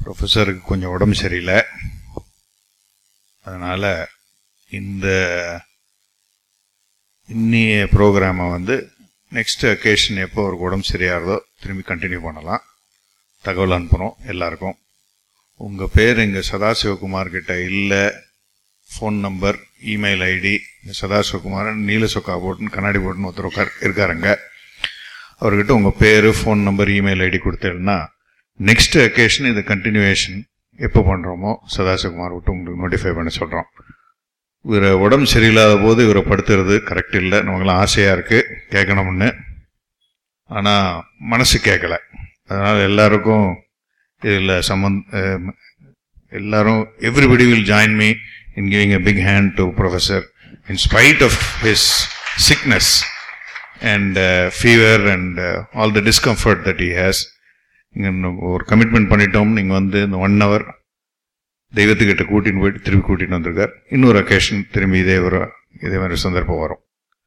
ப்ரொஃபஸருக்கு கொஞ்சம் உடம்பு சரியில்லை அதனால் இந்த இன்னிய ப்ரோக்ராமை வந்து நெக்ஸ்ட் அக்கேஷன் எப்போ ஒரு உடம்பு சரியாகிறதோ திரும்பி கண்டினியூ பண்ணலாம் தகவல் அனுப்புகிறோம் எல்லாருக்கும் உங்கள் பேர் இங்கே சதாசிவகுமார் கிட்ட இல்லை ஃபோன் நம்பர் இமெயில் ஐடி சதாசிவகுமாரன் நீல சொக்கா போட்டுன்னு கண்ணாடி போட்டுன்னு ஒருத்தர் உட்கார் இருக்காருங்க அவர்கிட்ட உங்கள் பேர் ஃபோன் நம்பர் இமெயில் ஐடி கொடுத்தேன்னா நெக்ஸ்ட் அக்கேஷன் இது கண்டினியூவேஷன் எப்போ பண்ணுறோமோ சதாசிவகுமார் விட்டு உங்களுக்கு நோட்டிஃபை பண்ண சொல்கிறோம் இவரை உடம்பு சரியில்லாத போது இவரை படுத்துறது கரெக்ட் இல்லை நமக்கெல்லாம் ஆசையாக இருக்குது கேட்கணும்னு ஆனால் மனசு கேட்கல அதனால் எல்லாருக்கும் இதில் சம்மந்த் அஹ், எல்லாரும் everybody will join me in giving a big hand to professor in spite of his sickness and fever and all the discomfort that he has இங்கே ஒரு கமிட்மெண்ட் பண்ணிட்டோம் நீங்கள் வந்து இந்த ஒன் ஹவர் தெய்வத்துக்கிட்ட கூட்டின்னு போயிட்டு திருப்பி கூட்டின்னு வந்திருக்கார் இன்னொரு அக்கேஷன் திரும்பி இதே ஒரு இதே மாதிரி சந்தர்ப்பம் வரும்